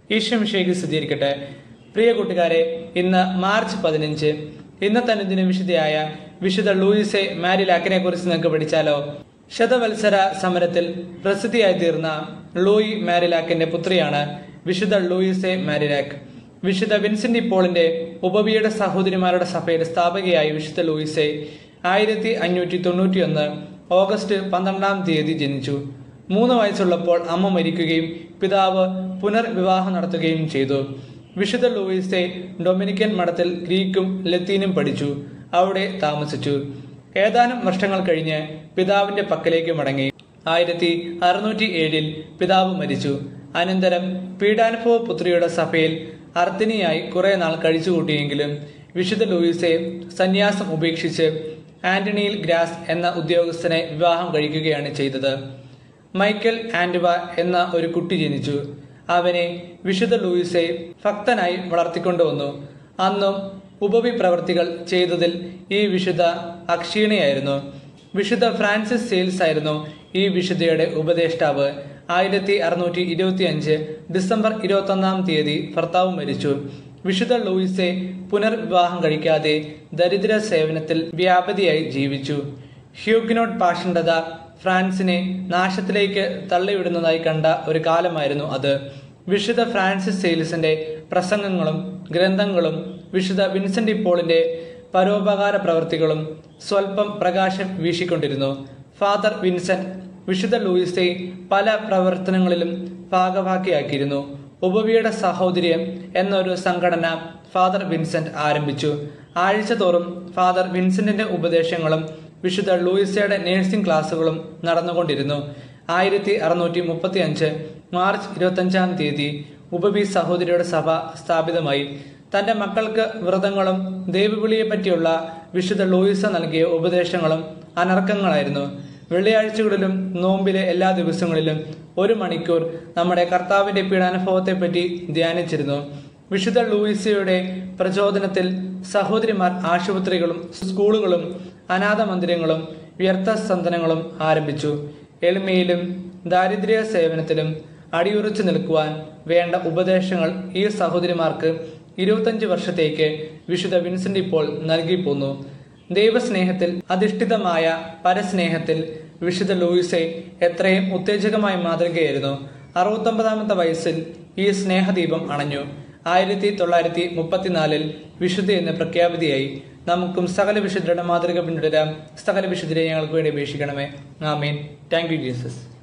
ഈശ്വമിഷയ്ക്ക് സ്ഥിരീകരിക്കട്ടെ പ്രിയ കൂട്ടുകാരെ ഇന്ന് മാർച്ച് പതിനഞ്ച് ഇന്നത്തെ അനുദിന വിശുദ്ധയായ വിശുദ്ധ ലൂയിസെ മാരിലാക്കിനെ കുറിച്ച് നിങ്ങൾക്ക് പഠിച്ചാലോ ശതവത്സര സമരത്തിൽ പ്രസിദ്ധിയായി തീർന്ന ലൂയി മാരിലാക്കിന്റെ പുത്രിയാണ് വിശുദ്ധ ലൂയിസെ മാരിലാക്ക് വിശുദ്ധ വിൻസെന്റ് പോളിന്റെ ഉപവിയുടെ സഹോദരിമാരുടെ സഭയുടെ സ്ഥാപകയായി വിശുദ്ധ ലൂയിസെ ആയിരത്തി അഞ്ഞൂറ്റി തൊണ്ണൂറ്റിയൊന്ന് ഓഗസ്റ്റ് പന്ത്രണ്ടാം തീയതി ജനിച്ചു മൂന്ന് വയസ്സുള്ളപ്പോൾ അമ്മ മരിക്കുകയും പിതാവ് പുനർവിവാഹം നടത്തുകയും ചെയ്തു വിശുദ്ധ ലൂയിസെ ഡൊമിനിക്കൻ മഠത്തിൽ ഗ്രീക്കും ലത്തീനും പഠിച്ചു അവിടെ താമസിച്ചു ഏതാനും വർഷങ്ങൾ കഴിഞ്ഞ് പിതാവിന്റെ പക്കലേക്ക് മടങ്ങി ആയിരത്തി അറുന്നൂറ്റി ഏഴിൽ പിതാവ് മരിച്ചു അനന്തരം പീഡാനുഭവ പുത്രിയുടെ സഭയിൽ അർത്തിനിയായി കുറെ നാൾ കഴിച്ചുകൂട്ടിയെങ്കിലും വിശുദ്ധ ലൂയിസെ സന്യാസം ഉപേക്ഷിച്ച് ആന്റണിയിൽ ഗ്രാസ് എന്ന ഉദ്യോഗസ്ഥനെ വിവാഹം കഴിക്കുകയാണ് ചെയ്തത് മൈക്കൽ ആൻഡുവ എന്ന ഒരു കുട്ടി ജനിച്ചു അവനെ വിശുദ്ധ ലൂയിസെ ഭക്തനായി വളർത്തിക്കൊണ്ടുവന്നു അന്നും ഉപവി പ്രവർത്തികൾ ചെയ്തതിൽ ഈ വിശുദ്ധ അക്ഷീണയായിരുന്നു വിശുദ്ധ ഫ്രാൻസിസ് സെയിൽസ് ആയിരുന്നു ഈ വിശുദ്ധയുടെ ഉപദേഷ്ടാവ് ആയിരത്തി അറുന്നൂറ്റി ഇരുപത്തി അഞ്ച് ഡിസംബർ ഇരുപത്തി ഒന്നാം തീയതി ഭർത്താവ് മരിച്ചു വിശുദ്ധ ലൂയിസെ പുനർവിവാഹം കഴിക്കാതെ ദരിദ്ര സേവനത്തിൽ വ്യാപതിയായി ജീവിച്ചു ഹ്യൂഗ്നോട്ട് പാഷണ്ഡത ഫ്രാൻസിനെ നാശത്തിലേക്ക് തള്ളിവിടുന്നതായി കണ്ട ഒരു കാലമായിരുന്നു അത് വിശുദ്ധ ഫ്രാൻസിസ് സെയിൽസിന്റെ പ്രസംഗങ്ങളും ഗ്രന്ഥങ്ങളും വിശുദ്ധ വിൻസെന്റ് ഇപ്പോളിന്റെ പരോപകാര പ്രവൃത്തികളും സ്വൽപ്പം പ്രകാശം വീശിക്കൊണ്ടിരുന്നു ഫാദർ വിൻസെന്റ് വിശുദ്ധ ലൂയിസെ പല പ്രവർത്തനങ്ങളിലും ഭാഗവാക്കിയാക്കിയിരുന്നു ഉപവിയുടെ സഹോദര്യം എന്നൊരു സംഘടന ഫാദർ വിൻസെന്റ് ആരംഭിച്ചു ആഴ്ചതോറും ഫാദർ വിൻസെന്റിന്റെ ഉപദേശങ്ങളും വിശുദ്ധ ലൂയിസയുടെ നഴ്സിംഗ് ക്ലാസുകളും നടന്നുകൊണ്ടിരുന്നു ആയിരത്തി അറുന്നൂറ്റി മുപ്പത്തി അഞ്ച് മാർച്ച് ഇരുപത്തഞ്ചാം തീയതി ഉപവി സഹോദരിയുടെ സഭ സ്ഥാപിതമായി തന്റെ മക്കൾക്ക് വ്രതങ്ങളും ദൈവവിളിയെ പറ്റിയുള്ള വിശുദ്ധ ലൂയിസ നൽകിയ ഉപദേശങ്ങളും അനർക്കങ്ങളായിരുന്നു വെള്ളിയാഴ്ചകളിലും നോമ്പിലെ എല്ലാ ദിവസങ്ങളിലും ഒരു മണിക്കൂർ നമ്മുടെ കർത്താവിന്റെ പീഡാനുഭവത്തെ പറ്റി ധ്യാനിച്ചിരുന്നു വിശുദ്ധ ലൂയിസയുടെ പ്രചോദനത്തിൽ സഹോദരിമാർ ആശുപത്രികളും സ്കൂളുകളും അനാഥ മന്ദിരങ്ങളും വ്യർത്ഥ സന്ദനങ്ങളും ആരംഭിച്ചു എളിമയിലും ദാരിദ്ര്യ സേവനത്തിലും അടിയുറച്ചു നിൽക്കുവാൻ വേണ്ട ഉപദേശങ്ങൾ ഈ സഹോദരിമാർക്ക് ഇരുപത്തഞ്ച് വർഷത്തേക്ക് വിശുദ്ധ വിൻസെന്റ് ഇപ്പോൾ നൽകി പോന്നു ദൈവസ്നേഹത്തിൽ അധിഷ്ഠിതമായ പരസ്നേഹത്തിൽ വിശുദ്ധ ലൂയിസെ എത്രയും ഉത്തേജകമായ മാതൃകയായിരുന്നു അറുപത്തൊമ്പതാമത്തെ വയസ്സിൽ ഈ സ്നേഹദീപം അണഞ്ഞു ആയിരത്തി തൊള്ളായിരത്തി മുപ്പത്തിനാലിൽ വിശുദ്ധ എന്ന് പ്രഖ്യാപിതയായി നമുക്കും സകല വിശുദ്ധരുടെ മാതൃക പിന്തുടരാം സകല വിശുദ്ധരെ ഞങ്ങൾക്ക് വേണ്ടി അപേക്ഷിക്കണമേ ആമീൻ താങ്ക് യു ജീസസ്